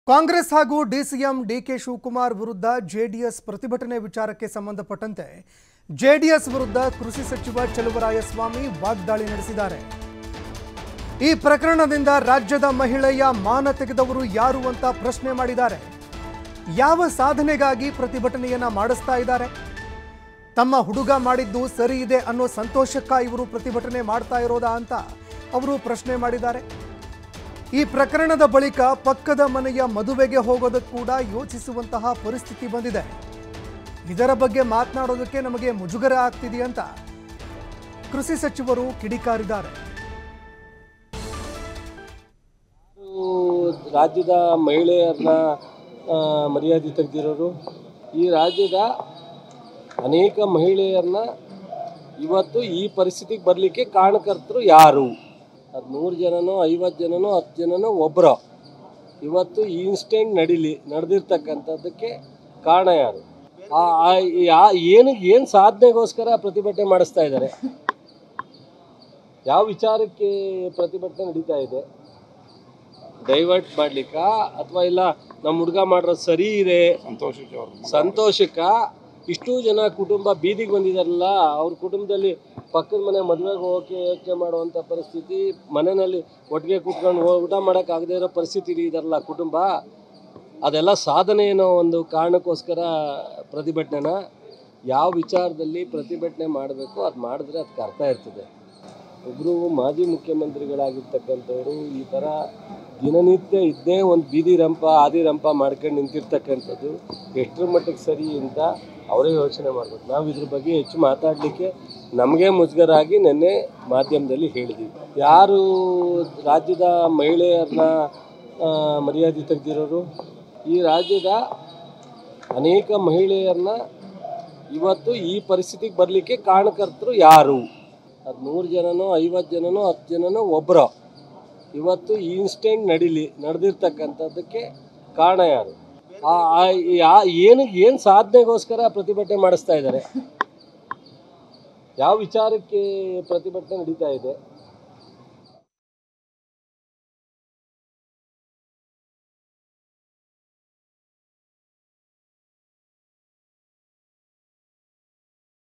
ಕಾಂಗ್ರೆಸ್ ಹಾಗೂ DCM DK Shivakumar ವಿರುದ್ಧ JDS ಪ್ರತಿಭಟನೆ ವಿಚಾರಕ್ಕೆ ಸಂಬಂಧಪಟ್ಟಂತೆ ಜೆಡಿಎಸ್ ವಿರುದ್ಧ ಕೃಷಿ ಸಚಿವ ಚಲುವರಾಯಸ್ವಾಮಿ ವಾಗ್ದಾಳಿ ನಡೆಸಿದ್ದಾರೆ ಈ ಪ್ರಕರಣದಿಂದ ರಾಜ್ಯದ ಮಹಿಳೆಯ ಮಾನ ತೆಗೆದವರು ಯಾರು ಅಂತ ಪ್ರಶ್ನೆ ಮಾಡಿದ್ದಾರೆ ಯಾವ ಸಾಧನೆಗಾಗಿ ಪ್ರತಿಭಟನೆಯನ್ನ ಮಾಡಿಸ್ತಾ ಇದ್ದಾರೆ ತಮ್ಮ ಹುಡುಗ ಮಾಡಿದ್ದು ಸರಿ ಇದೆ ಅನ್ನೋ ಸಂತೋಷಕ್ಕ ಇವರು ಪ್ರತಿಭಟನೆ ಮಾಡ್ತಾ ಇರೋದಾ ಅಂತ ಅವರು ಪ್ರಶ್ನೆ ಮಾಡಿದ್ದಾರೆ ಈ ಪ್ರಕರಣದ ಬಳಿಕ ಪಕ್ಕದ ಮನೆಯ ಮದುವೆಗೆ ಹೋಗೋದಕ್ಕೆ ಕೂಡ ಯೋಚಿಸುವಂತಹ ಪರಿಸ್ಥಿತಿ ಬಂದಿದೆ ಇದರ ಬಗ್ಗೆ ಮಾತನಾಡೋದಕ್ಕೆ ನಮಗೆ ಮುಜುಗರ ಆಗ್ತಿದೆಯಂತ ಕೃಷಿ ಸಚಿವರು ಕಿಡಿಕಾರಿದ್ದಾರೆ ಇವರು ರಾಜ್ಯದ ಮಹಿಳೆಯರನ್ನ ಆ, ಮರ್ಯಾದೆ ತೆಗೆದಿರೋರು ಈ ರಾಜ್ಯದ ಅನೇಕ ಮಹಿಳೆಯರನ್ನ ಇವತ್ತು ಈ ಪರಿಸ್ಥಿತಿಗೆ ಬರಲಿಕ್ಕೆ ಕಾರಣಕರ್ತರು ಯಾರು ಅದು ನೂರು ಜನನೋ ಐವತ್ತು ಜನನೋ ಹತ್ತು ಜನನೋ ಒಬ್ಬರು ಇವತ್ತು ಈ ಇನ್ಸಿಡೆಂಟ್ ನಡೀಲಿ ನಡೆದಿರ್ತಕ್ಕಂಥದ್ದಕ್ಕೆ ಕಾರಣ ಯಾರು ಆ ಆ- ಯಾ ಏನು ಏನು ಸಾಧನೆಗೋಸ್ಕರ ಪ್ರತಿಭಟನೆ ಮಾಡಿಸ್ತಾ ಇದ್ದಾರೆ ಯಾವ ವಿಚಾರಕ್ಕೆ ಪ್ರತಿಭಟನೆ ನಡೀತಾ ಇದೆ ಡೈವರ್ಟ್ ಮಾಡ್ಲಿಕ್ಕ ಅಥವಾ ಇಲ್ಲ ನಮ್ಮ ಹುಡುಗ ಮಾಡಿರೋದು ಸರಿ ಇದೆ ಸಂತೋಷಕ್ಕೆ ಅವ್ರ ಸಂತೋಷಕ್ಕ ಇಷ್ಟೂ ಜನ ಕುಟುಂಬ ಬೀದಿಗೆ ಬಂದಿದಾರಲ್ಲ ಅವ್ರ ಕುಟುಂಬದಲ್ಲಿ ಪಕ್ಕದ ಮನೆ ಮದುವೆಗೆ ಹೋಗೋಕೆ ಯೋಚನೆ ಮಾಡುವಂಥ ಪರಿಸ್ಥಿತಿ ಮನೆಯಲ್ಲಿ ಒಟ್ಟಿಗೆ ಕೂತ್ಕೊಂಡು ಹೋ- ಊಟ ಮಾಡೋಕ್ಕಾಗದೇ ಇರೋ ಪರಿಸ್ಥಿತಿ ಇದಾರಲ್ಲ ಕುಟುಂಬ ಅದೆಲ್ಲ ಸಾಧನೆ ಏನೋ ಒಂದು ಕಾರಣಕ್ಕೋಸ್ಕರ ಪ್ರತಿಭಟನೆನ ಯಾವ ವಿಚಾರದಲ್ಲಿ ಪ್ರತಿಭಟನೆ ಮಾಡಬೇಕು ಅದು ಮಾಡಿದ್ರೆ ಅದಕ್ಕೆ ಅರ್ಥ ಇರ್ತದೆ ಒಬ್ಬರು ಮಾಜಿ ಮುಖ್ಯಮಂತ್ರಿಗಳಾಗಿರ್ತಕ್ಕಂಥವ್ರು ಈ ಥರ ದಿನನಿತ್ಯ ಇದ್ದೇ ಒಂದು ಬೀದಿ ರಂಪ ಆದಿ ರಂಪ ಮಾಡ್ಕೊಂಡು ನಿಂತಿರ್ತಕ್ಕಂಥದ್ದು ಎಷ್ಟರ ಮಟ್ಟಿಗೆ ಸರಿ ಅಂತ ಅವರೇ ಯೋಚನೆ ಮಾಡ್ಬೇಕು ನಾವು ಇದ್ರ ಬಗ್ಗೆ ಹೆಚ್ಚು ಮಾತಾಡಲಿಕ್ಕೆ ನಮಗೆ ಮುಜುಗರ ಆಗಿ ನಿನ್ನೆ ಮಾಧ್ಯಮದಲ್ಲಿ ಹೇಳಿದ್ವಿ ಯಾರು ರಾಜ್ಯದ ಮಹಿಳೆಯರನ್ನ ಆ, ಮರ್ಯಾದೆ ತೆಗೆದಿರೋರು ಈ ರಾಜ್ಯದ ಅನೇಕ ಮಹಿಳೆಯರನ್ನ ಇವತ್ತು ಈ ಪರಿಸ್ಥಿತಿಗೆ ಬರಲಿಕ್ಕೆ ಕಾರಣಕರ್ತರು ಯಾರು ಅದು ನೂರು ಜನನೋ ಐವತ್ತು ಜನನೋ ಹತ್ತು ಜನನೋ ಒಬ್ಬರು ಇವತ್ತು ಈ ಇನ್ಸಿಡೆಂಟ್ ನಡೀಲಿ ನಡೆದಿರ್ತಕ್ಕಂಥದ್ದಕ್ಕೆ ಕಾರಣ ಯಾರು ಆ ಆ- ಯಾ ಏನು ಏನು ಸಾಧನೆಗೋಸ್ಕರ ಪ್ರತಿಭಟನೆ ಮಾಡಿಸ್ತಾ ಇದ್ದಾರೆ ಯಾವ ವಿಚಾರಕ್ಕೆ ಪ್ರತಿಭಟನೆ ನಡೀತಾ ಇದೆ